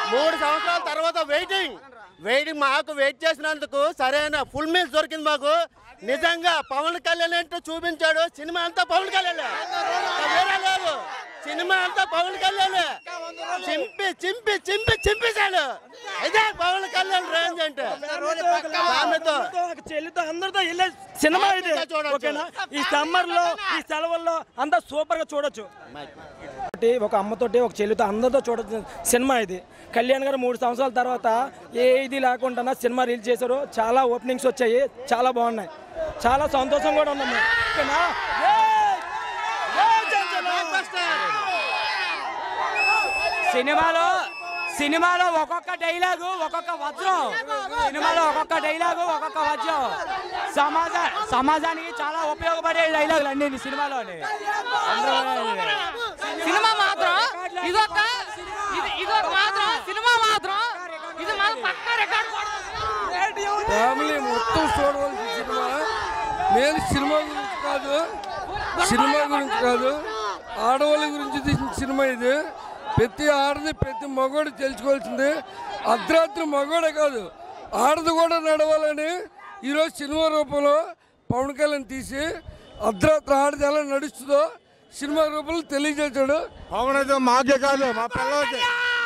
మూడు సంవత్సరాల తర్వాత వెయిటింగ్ వెయిటింగ్ మాకు వెయిట్ చేసినందుకు సరైన ఫుల్ మీల్స్ దొరికింది మాకు నిజంగా పవన్ కళ్యాణ్ ఏంటో చూపించాడు సినిమా అంతా పవన్ కళ్యాణ్ వేరే లేదు సినిమా అంతా పవన్ కళ్యాణ్ చింపి చింపి చింపి చింపేశాడు ఇదే పవన్ కళ్యాణ్ రేంజ్ అంటే ఆమెతో ఒక చెల్లితో అందరితో వెళ్ళే సినిమా ఇది హ్యాపీగా చూడొచ్చు. ఓకేనా ఈ సమ్మర్ లో ఈ సెలవుల్లో అంతా సూపర్ గా చూడొచ్చు ఒకటి ఒక అమ్మతోటి ఒక చెల్లితో అందరితో చూడొచ్చు సినిమా ఇది కళ్యాణ్ గారు మూడు సంవత్సరాల తర్వాత ఏ ఇది లేకుండా సినిమా రిలీజ్ చేశారు చాలా ఓపెనింగ్స్ వచ్చాయి చాలా బాగున్నాయి చాలా సంతోషం కూడా ఉన్నాం మేము. ఓకేనా ఏయ్! ఏయ్ జనసేన! సినిమాలో సినిమాలో ఒక్కొక్క డైలాగు ఒక్కొక్క వజ్రం సినిమాలో ఒక్కొక్క డైలాగు ఒక్కొక్క వజ్రం సమాజ సమాజానికి చాలా ఉపయోగపడే డైలాగులు అన్ని ఈ సినిమాలోని సినిమా మాత్రం ఇదొక ఇది ఇదొక మాత్రం సినిమా మాత్రం ఇది మాత్రం పక్కా రికార్డ్ ఫ్యామిలీ మొత్తం చూడవలసిన సినిమా నేను సినిమా గురించి కాదు సినిమా గురించి కాదు ఆడవాళ్ళ గురించి తీసిన సినిమా ఇది ప్రతి ఆడది ప్రతి మగోడు తెలుసుకోవాల్సింది అర్ధరాత్రి మగోడే కాదు ఆడది కూడా నడవాలని ఈరోజు సినిమా రూపంలో పవన్ కళ్యాణ్ తీసి అర్ధరాత్రి ఆడది ఎలా నడుస్తుందో సినిమా రూపంలో తెలియజేశాడు పవన్ అయితే మాకే కాదు మా పిల్లలకి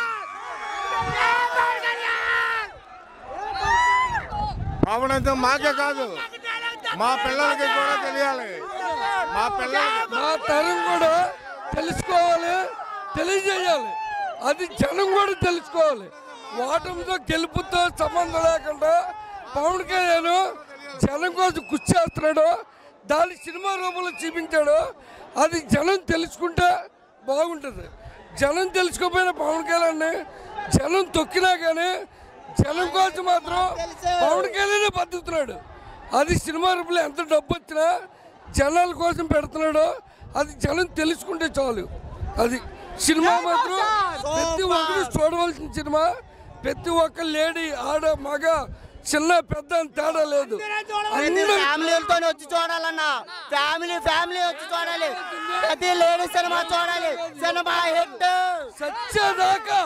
పవన్ అయితే మాకే కాదు మా పిల్లలకి కూడా తెలియాలి మా పిల్లలకి మా తరం కూడా తెలుసుకోవాలి తెలియజేయాలి అది జనం కూడా తెలుసుకోవాలి ఓటమితో గెలుపుతో సంబంధం లేకుండా పవన్ కళ్యాణ్ జనం కోసం కృషి చేస్తున్నాడు దాని సినిమా రూపంలో చూపించాడు అది జనం తెలుసుకుంటే బాగుంటుంది జనం తెలుసుకోపోయిన పవన్ కళ్యాణ్ జనం తొక్కినా కానీ జనం కోసం మాత్రం పవన్ కళ్యాణ్ బతుకుతున్నాడు అది సినిమా రూపంలో ఎంత డబ్బు వచ్చినా జనాల కోసం పెడుతున్నాడు అది జనం తెలుసుకుంటే చాలు అది సినిమా మాత్రం ప్రతి ఒక్కరు చూడవలసిన సినిమా ప్రతి ఒక్క లేడీ ఆడ మగ చిన్న పెద్ద అని తేడా లేదు అందరూ ఫ్యామిలీలతో వచ్చి చూడాలన్నా ఫ్యామిలీ ఫ్యామిలీ వచ్చి చూడాలి ప్రతి లేడీ సినిమా చూడాలి సినిమా హిట్ సత్యదాకా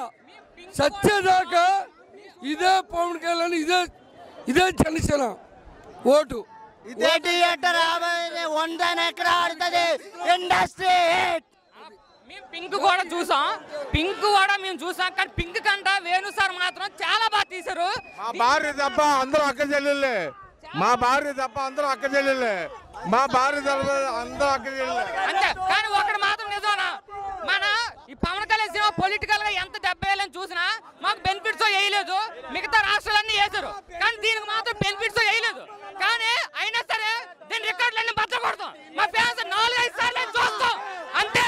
సత్యదాకా ఇదే పవన్ కళ్యాణ్ ఇదే ఇదే జనసేన ఓటు ఇదే థియేటర్ వందన ఎక్కడ ఆడుతుంది ఇండస్ట్రీ హిట్ మేము పింక్ కూడా చూసాం పింక్ కూడా మేము చూసాం కానీ పింక్ కంట వేణు సార్ మాత్రం చాలా బాగా తీశారు మా భార్య తప్ప అందరూ అక్క చెల్లెళ్ళే మా భార్య తప్ప అందరూ అక్క చెల్లెళ్ళే మా భార్య తప్ప అందరూ అక్క చెల్లెళ్ళే అంతే కానీ ఒకటి మాత్రం నిజమనా మన ఈ పవన్ కళ్యాణ్ సినిమా పొలిటికల్ గా ఎంత దెబ్బ వేయాలని చూసినా మాకు బెనిఫిట్స్ వేయలేదు మిగతా రాష్ట్రాలన్నీ వేశారు కానీ దీనికి మాత్రం బెనిఫిట్స్ వేయలేదు కానీ అయినా సరే దీని రికార్డులన్నీ బద్దకూడదు మా ఫ్యాన్స్ నాలుగైదు సార్లు చూస్తాం అంతే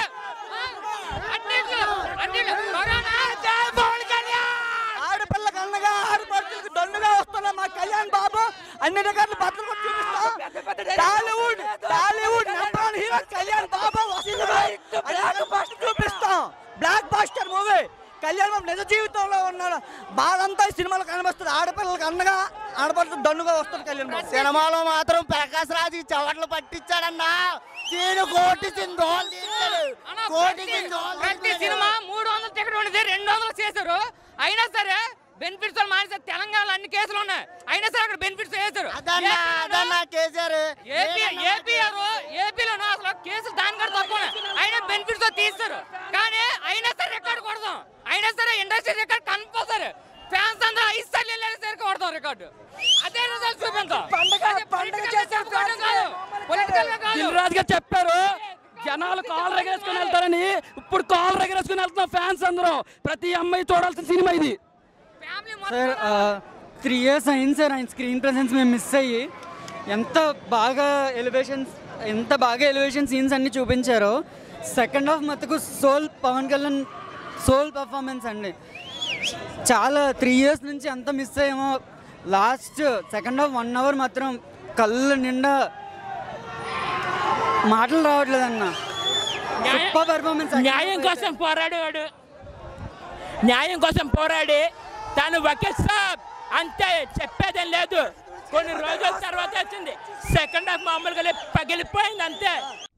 అన్నిట్లో అన్నిట్లో కరోనా జై పవన్ కళ్యాణ్ ఆడపిల్లకి అన్నగా ఆడపడుచులకు దన్నుగా వస్తున్న మా కళ్యాణ్ బాబు అన్ని రకాల బట్టలు కూడా చూపిస్తాం Tollywood Tollywood number one hero Kalyan Babu blockbuster చూపిస్తాం blockbuster movie Kalyan Babu నిజ జీవితంలో ఉన్నాడు బాధంతా ఈ సినిమాలో కనిపిస్తుంది ఆడపిల్లలకు అన్నగా ఆడపడుతు దన్నుగా వస్తుంది కళ్యాణ్ బాబు సినిమాలో మాత్రం ప్రకాశ్ రాజు చవట్లు పట్టించాడన్నా సీను కోటి సింధోల్ తీశాడు అన్న, కోటి ప్రతి- సింధోల్ ప్రతి సినిమా మూడు వందల టికెట్ ఉండేది రెండు వందలు చేశారు అయినా సరే బెనిఫిట్స్ మానేసి తెలంగాణలో అన్ని కేసులు ఉన్నాయి అయినా సరే అక్కడ బెనిఫిట్స్ వేశారు అదన్నా అదన్నా కేసీఆర్ ఏపీ ఏపీఆర్ ఏపీలోనూ అసలు కేసులు దాని కూడా తక్కువ అయినా బెనిఫిట్స్ తీస్తారు కానీ అయినా సరే రికార్డు కొడదాం అయినా సరే ఇండస్ట్రీ రికార్డ్ కంపల్సరీ ఫ్యాన్స్ అందరూ ఐదు సార్లు వెళ్ళేసరికి కొడతాం రికార్డు అదే రిజల్ట్ చూపించాం పండగ- పండగ చేసే పొలిటికల్ గా కాదు దిల్ రాజు గారు చెప్పారు జనాలు కాల్ రగరేసుకుని వెళ్తారని ఇప్పుడు కాల్ రగరేసుకుని వెళ్తున్నాం ఫ్యాన్స్ అందరం ప్రతి అమ్మాయి చూడాల్సిన సినిమా ఇది ఫ్యామిలీ సార్ త్రీ ఇయర్స్ అయింది సార్ ఆయన స్క్రీన్ ప్రెసెన్స్ మేము మిస్ అయ్యి ఎంత బాగా ఎలివేషన్స్ ఎంత బాగా ఎలివేషన్ సీన్స్ అన్ని చూపించారో సెకండ్ హాఫ్ మటుకు soul Pawan Kalyan soul performance అండి చాలా త్రీ ఇయర్స్ నుంచి అంత మిస్ అయ్యామో last second half one hour మాత్రం కళ్ళు నిండా మాటలు రావట్లేదన్న గొప్ప పర్ఫార్మెన్స్ న్యాయం కోసం పోరాడేవాడు న్యాయం కోసం పోరాడి తను ఒకే సాబ్ అంతే చెప్పేదేం లేదు కొన్ని రోజుల తర్వాత వచ్చింది సెకండ్ హాఫ్ మామూలుగా లే- పగిలిపోయింది అంతే